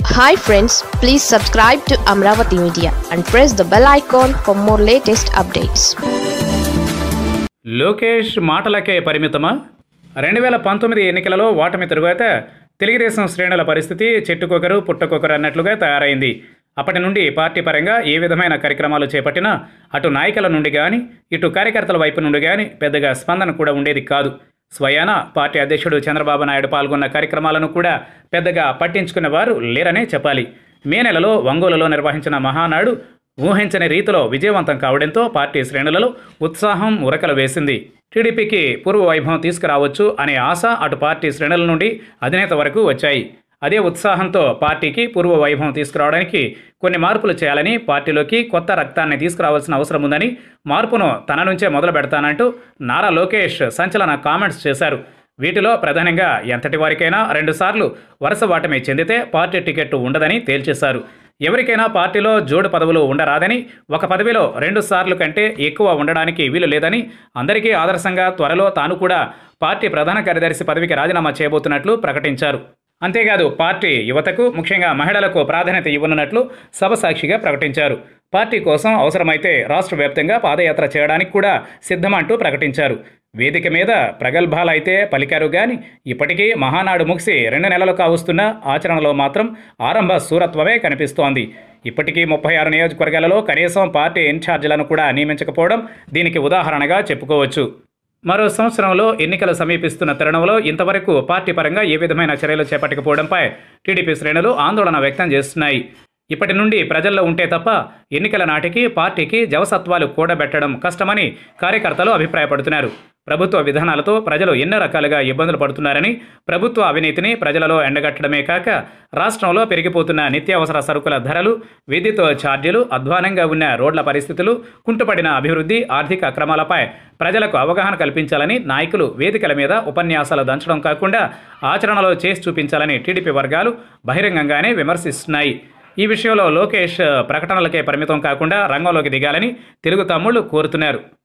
hi friends please subscribe to Amaravati media and press the bell icon for more latest updates Lokesh మాటలకే పరిమితమా రెండు వేల పంతొమ్మిది ఎన్నికలలో ఓటమి తరువాత తెలుగుదేశం శ్రేణుల పరిస్థితి చెట్టుకొకరు పుట్టకొకరు అన్నట్లుగా తయారైంది అప్పటి నుండి పార్టీ పరంగా ఏ విధమైన కార్యక్రమాలు చేపట్టినా అటు నాయకుల నుండి కానీ ఇటు కార్యకర్తల వైపు నుండి కానీ పెద్దగా స్పందన కూడా ఉండేది కాదు స్వయాన పార్టీ అధ్యక్షుడు చంద్రబాబు నాయుడు పాల్గొన్న కార్యక్రమాలను కూడా పెద్దగా పట్టించుకునే వారు లేరనే చెప్పాలి మే నెలలో ఒంగోలులో నిర్వహించిన మహానాడు ఊహించని రీతిలో విజయవంతం కావడంతో పార్టీ శ్రేణులలో ఉత్సాహం ఉరకలు వేసింది టీడీపీకి పూర్వ వైభవం తీసుకురావచ్చు అనే ఆశ అటు పార్టీ శ్రేణుల నుండి అధినేత వరకు వచ్చాయి అదే ఉత్సాహంతో పార్టీకి పూర్వ వైభవం తీసుకురావడానికి కొన్ని మార్పులు చేయాలని పార్టీలోకి కొత్త రక్తాన్ని తీసుకురావాల్సిన అవసరం ఉందని మార్పును తన నుంచే మొదలు పెడతానంటూ నారా లోకేష్ సంచలన కామెంట్స్ చేశారు వీటిలో ప్రధానంగా ఎంతటి వారికైనా రెండుసార్లు వరుస వాటమే చెందితే పార్టీ టికెట్ ఉండదని తేల్చేశారు ఎవరికైనా పార్టీలో జోడు పదవులు ఉండరాదని ఒక పదవిలో రెండు సార్లు కంటే ఎక్కువ ఉండడానికి వీలు లేదని అందరికీ ఆదర్శంగా త్వరలో తాను కూడా పార్టీ ప్రధాన కార్యదర్శి పదవికి రాజీనామా చేయబోతున్నట్లు ప్రకటించారు అంతేకాదు పార్టీ యువతకు ముఖ్యంగా మహిళలకు ప్రాధాన్యత ఇవ్వనున్నట్లు సభ సాక్షిగా ప్రకటించారు పార్టీ కోసం అవసరమైతే రాష్ట్ర వ్యాప్తంగా పాదయాత్ర చేయడానికి కూడా సిద్ధమంటూ ప్రకటించారు వేదిక మీద ప్రగల్భాలైతే పలికారు గాని ఇప్పటికీ మహానాడు ముగిసి రెండు నెలలు కావస్తున్న ఆచరణలో మాత్రం ఆరంభ సూరత్వమే కనిపిస్తోంది ఇప్పటికీ ముప్పై ఆరు నియోజకవర్గాలలో కనీసం పార్టీ ఇన్ఛార్జీలను కూడా నియమించకపోవడం దీనికి ఉదాహరణగా చెప్పుకోవచ్చు మరో సంవత్సరంలో ఎన్నికలు సమీపిస్తున్న తరుణంలో ఇంతవరకు పార్టీ పరంగా ఏ విధమైన చర్యలు చేపట్టకపోవడంపై టీడీపీ శ్రేణులు ఆందోళన వ్యక్తం చేస్తున్నాయి ఇప్పటి నుండి ప్రజల్లో ఉంటే తప్ప ఎన్నికల నాటికి పార్టీకి జవసత్వాలు కూడబెట్టడం కష్టమని కార్యకర్తలు అభిప్రాయపడుతున్నారు ప్రభుత్వ విధానాలతో ప్రజలు ఎన్నో రకాలుగా ఇబ్బందులు పడుతున్నారని ప్రభుత్వ అవినీతిని ప్రజలలో ఎండగట్టడమే కాక రాష్ట్రంలో పెరిగిపోతున్న నిత్యావసర సరుకుల ధరలు విద్యుత్ ఛార్జీలు అధ్వానంగా ఉన్న రోడ్ల పరిస్థితులు కుంటుపడిన అభివృద్ధి ఆర్థిక అక్రమాలపై ప్రజలకు అవగాహన కల్పించాలని నాయకులు వేదికల మీద ఉపన్యాసాలు దంచడం కాకుండా ఆచరణలో చేసి చూపించాలని టీడీపీ వర్గాలు బహిరంగంగానే విమర్శిస్తున్నాయి ఈ విషయంలో లోకేష్ ప్రకటనలకే పరిమితం కాకుండా రంగంలోకి దిగాలని తెలుగు తమ్ముళ్లు కోరుతున్నారు